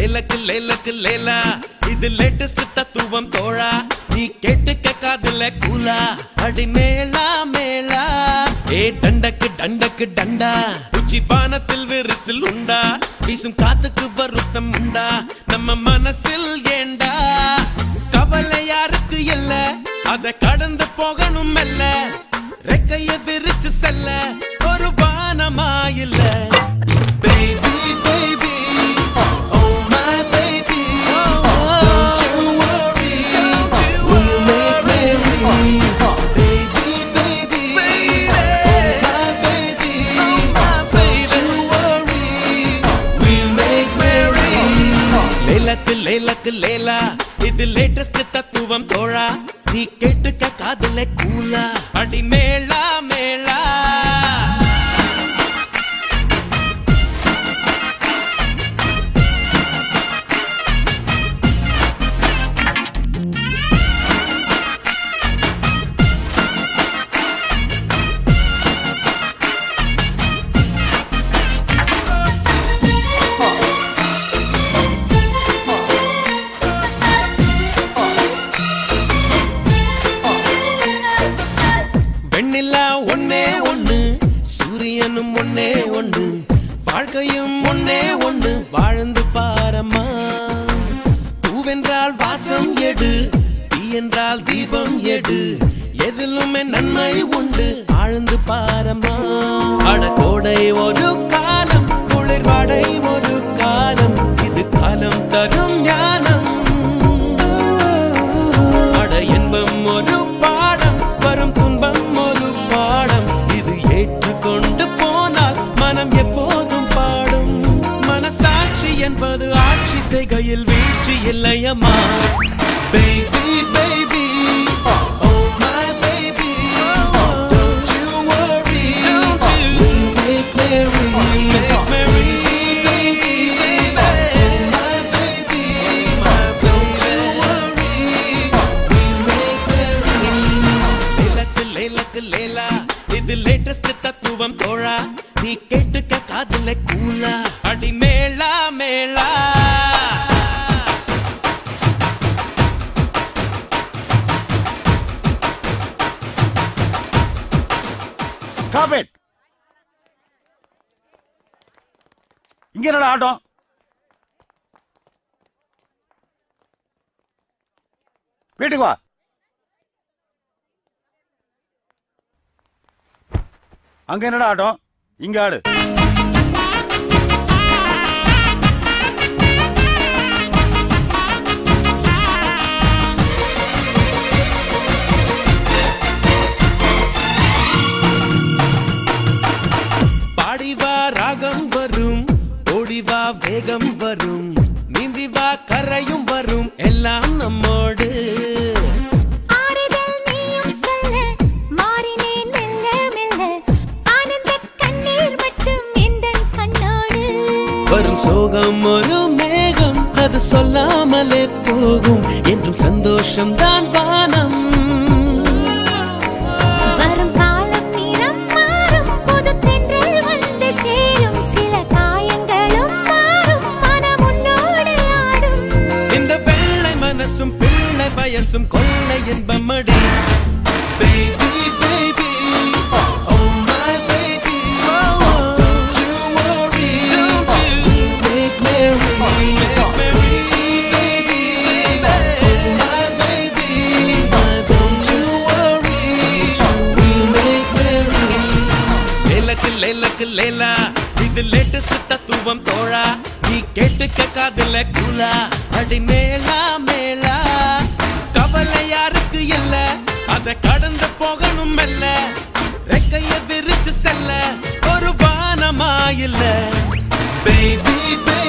லேலக்கு லேலக்கு லேலா இது லேட்டஸ்ட் தத்துவம் தோழா நீ கேட்டுக்க காதுல கூலா அடி மேளா மேளா ஏ டண்டக்கு டண்டக்கு டண்டா உச்சி பானத்தில் விரிசில் உண்டா வீசும் காத்துக்கு வருத்தம் உண்டா நம்ம மனசில் ஏண்டா கவலை யாருக்கு இல்ல அத கடந்து போகணும் மெல்ல ரெக்கைய விரிச்சு செல்ல ஒரு வானமா இல்ல Baby, baby, oh my baby, don't you worry, we'll make merry. Baby, baby, oh my baby, don't you worry, we'll make merry. லேலக்கு லேலக்கு லேலா இது லேட்டஸ்ட் தத்துவம் தோழா நீ கேட்டுக்க காதுல கூலா அடி மேளா மேளா வெண்ணிலா ஒன்னே ஒண்ணு சூரியனும் ஒன்னே ஒண்ணு வாழ்க்கையும் ஒன்னே ஒண்ணு வாழ்ந்து பாரம்மா பூவென்றால் வாசம் எடு தீ என்றால் தீபம் எடு எதிலுமே நன்மை உண்டு ஆழ்ந்து பாரம்மா அடக்கோடை ஒரு காலம் குளிர்வாடை ஒரு காலம் இது காலம் தரும் ஞானம் அட இன்பம் ஒரு பாடம் வரும் துன்பம் ஒரு பாடம் இது ஏற்றுக்கொண்டு போனால் மனம் எப்போதும் பாடும் மனசாட்சி என்பது ஆட்சி செய்கையில் வீழ்ச்சி இல்லையம்மா Baby, baby, oh my baby, don't you worry, we'll make merry, make merry, baby, oh my baby, don't you worry, we'll make merry. லேலக்கு லேலக்கு லேலா இது லேட்டஸ்ட் தத்துவம் தோழா நீ கேட்டுக்க காதுல கூலா அடி மேளா மேளா Stop it! இங்க என்னடா ஆட்டம் வீட்டுக்கு வா அங்க என்னடா ஆட்டம் இங்க ஆடு பாடிவா ராகம் வரும் ஓடிவா வேகம் வரும் நீந்தி வா கரையும் வரும் எல்லாம் நம்மோடு ஆறுதல் நீயும் சொல்ல மாறினேன் மெல்ல மெல்ல ஆனந்தக் கண்ணீர் மட்டும் எந்தன் கண்ணோடு வரும் சோகம் ஒரு மேகம் அது சொல்லாமலே போகும் என்றும் சந்தோஷம் தான் வானம் வரும் காலம் நிறம் மாறும் புது தென்றல் வந்து சேரும் சில காயங்களும் மாறும் மனம் உன்னோடு ஆடும் இந்த வெள்ளை மனசும் பிள்ளை வயசும் கொள்ளை இன்பமடி Baby, baby, oh my baby, don't you worry, make merry, make merry, baby, oh my baby, don't you worry, we'll make merry. லேலக்கு லேலக்கு லேலா இது லேட்டஸ்ட் தத்துவம் தோழா நீ கேட்டுக்க காதுல கூலா அடி மேலா மேலா கவலை யாருக்கு இல்ல அத கடந்து போகணும் மெல்ல ரெக்கைய விரிச்சு செல்ல ஒரு வானமா இல்ல பேபி பேபி